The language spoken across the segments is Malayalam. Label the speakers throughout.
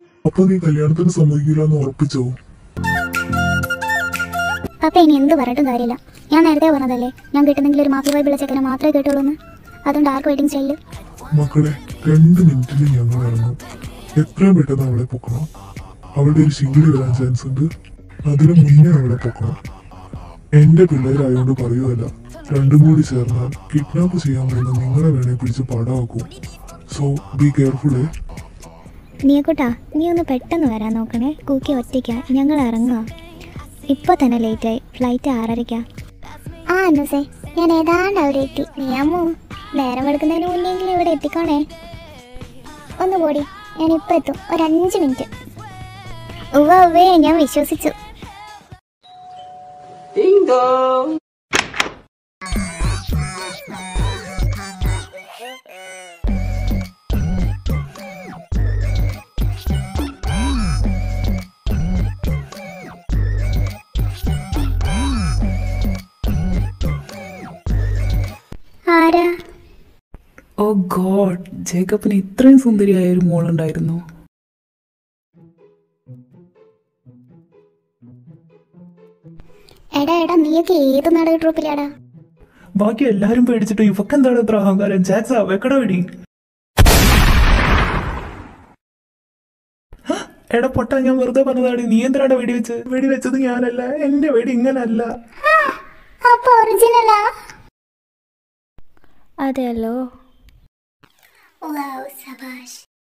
Speaker 1: അപ്പൊ നീ കല്യാണത്തിന് സമ്മതിക്കില്ലെന്ന് ഉറപ്പിച്ചോ
Speaker 2: പപ്പ ഇനി എന്ത് പറഞ്ഞിട്ടും കാര്യമില്ല ഞാൻ നേരത്തെ പറഞ്ഞതല്ലേ ഞാൻ കിട്ടുന്നെങ്കിൽ ഒരു മാഫി വൈബിള ചെക്കനെ മാത്രമേ കേട്ടുള്ളൂ എന്ന് അതുകൊണ്ട് ആർക്ക് വെയിറ്റിംഗ് സ്റ്റൈലിൽ
Speaker 1: മക്കളെ രണ്ട് മിനിറ്റിൽ ഞങ്ങൾ ഇറങ്ങും എത്രയും പെട്ടെന്ന് അവളെ പൊക്കണം അവളുടെ ഒരു ശിങ്കിടി വരാൻ ചാൻസ് ഉണ്ട് അതിന് മുന്നേ അവളെ പൊക്കണം എന്റെ പിള്ളേരായോണ്ട് പറയുമല്ല രണ്ടും കൂടി ചേർന്നാൽ കിഡ്നാപ്പ് ചെയ്യാൻ പോകുന്ന നിങ്ങളെ വേണേ പിടിച്ച് പടമാക്കും സോ ബി കെയർഫുള്ളേ
Speaker 2: നീയക്കൂട്ടാ നീ ഒന്ന് പെട്ടെന്ന് വരാൻ നോക്കണേ കൂക്കി ഒറ്റയ്ക്കാ ഞങ്ങൾ ഇറങ്ങുക ഇപ്പോൾ തന്നെ ലേറ്റായി ഫ്ലൈറ്റ് ആറരയ്ക്കാ ആ അന്നസേ ഞാൻ ഏതാണ്ട് അവിടെ എത്തി നീ അമ്മു നേരം എടുക്കുന്നതിന് മുന്നെങ്കിലും ഇവിടെ എത്തിക്കോണേ ഒന്ന് പോടി ഞാൻ ഇപ്പം എത്തും ഒരു അഞ്ച് മിനിറ്റ് ഉവ്വ ഉവ്വേ ഞാൻ വിശ്വസിച്ചു
Speaker 3: Ding dong.
Speaker 2: ആരാ
Speaker 4: ഓ ഗോഡ് ജേക്കബിന് ഇത്രയും സുന്ദരിയായ ഒരു മോളുണ്ടായിരുന്നു
Speaker 2: എടാ എടാ നീയൊക്കെ ഏത് നാടക ട്രൂപ്പിലാടാ
Speaker 4: ബാക്കി എല്ലാരും പേടിച്ചിട്ട് ഇവക്കെന്താണ് ഇത്ര അഹങ്കാരം ജാക്സാ വെക്കട വെടി ഹ, എടാ പൊട്ട ഞാൻ വെറുതെ പറഞ്ഞതാണ് നീ എന്തിനാണ് വെടിവെച്ച് വെടിവെച്ചത് ഞാനല്ല എന്റെ വെടി ഇങ്ങനല്ല
Speaker 2: അപ്പൊ ഒറിജിനലാ അതെയല്ലോ സബാഷ്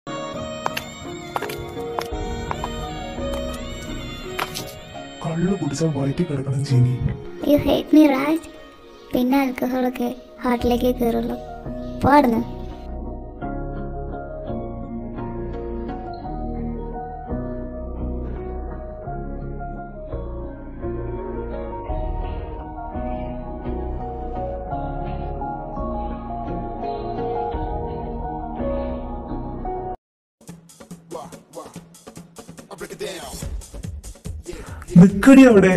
Speaker 1: കള്ളു കുടിച്ചാൽ വയറ്റിൽ കിടക്കണം ചീനി
Speaker 2: യു ഹേറ്റ് മീ റൈറ്റ് പിന്നെ ആൽക്കഹോളൊക്കെ ഹാർട്ടിലേക്ക് കയറുള്ളൂ പാടുന്നു
Speaker 4: നിക്കടി അവിടെ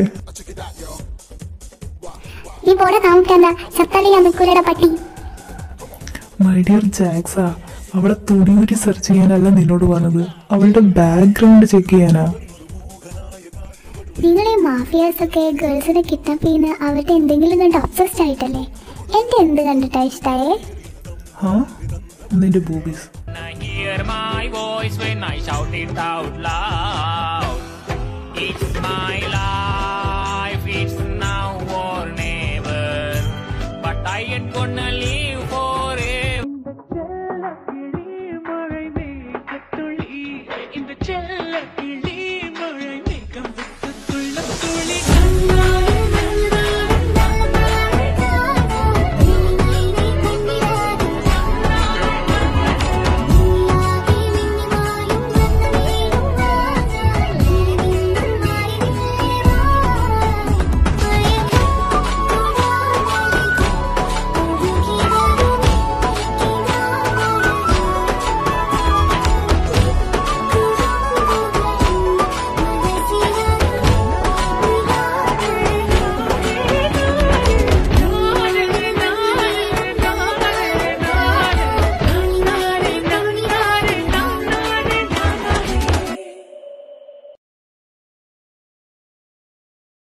Speaker 2: നീ പോടെ താമസിക്കണ്ട ചത്താലേ ഞാൻ നിൽക്കൂലടാ പട്ടി
Speaker 4: മൈ ഡിയർ ജാക്സാ അവളെ തുണിയൂരി സെർച്ച് ചെയ്യാനല്ല നിന്നോട് പറഞ്ഞത് അവളുടെ ബാക്ക്ഗ്രൗണ്ട് ചെക്ക് ചെയ്യാനാ
Speaker 2: നിങ്ങൾ ഈ മാഫിയാസ് ഒക്കെ ഗേൾസിനെ കിഡ്നാപ്പ് ചെയ്യുന്ന അവരുടെ എന്തെങ്കിലും കണ്ട് ഒബ്സസ്ഡ് ആയിട്ടല്ലേ എന്റെ എന്ത് കണ്ടിട്ടാ ഇഷ്ടായേ
Speaker 4: ഹാ നിന്റെ boobies
Speaker 5: I hear my voice when I shout it out loud. It's my life, it's now or never. But I ain't gonna leave.